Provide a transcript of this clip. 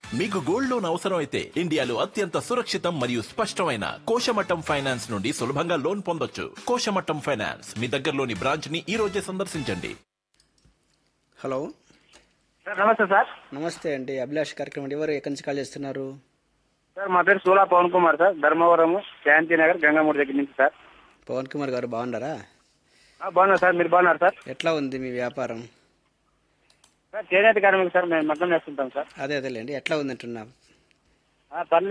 మీకు gold loan అవసరం అయితే ఇండియాలో అత్యంత సురక్షితం మరియు స్పష్టమైన కోశమట్టం ఫైనాన్స్ నుండి సులభంగా లోన్ పొందొచ్చు కోశమట్టం ఫైనాన్స్ మీ దగ్గరలోని బ్రాంచ్ ని ఈ రోజే సందర్శించండి హలో సార్ నమస్తే సార్ నమస్తే అండి అభిలాష్ కార్యక్రమం ఎవరు ఎక్కడి నుంచి కాల్ చేస్తున్నారు సార్ మా పేరు సూలా పవన్ కుమార్ సార్ ధర్మవరం శాంతి నగర్ గంగామూడి దగ్గర నుంచి సార్ పవన్ కుమార్ గారు బాగున్నారా ఆ, బాగున్నారు సార్ మీరు బాగున్నారు సార్ ఎట్లా ఉంది మీ వ్యాపారం సార్ చేనేత కార్మికులు సార్ మేము మగ్గం వేస్తుంటాం సార్ అదే అదేలేండి ఎట్లా ఉంది అంటున్నా ఆ, పర్లేదు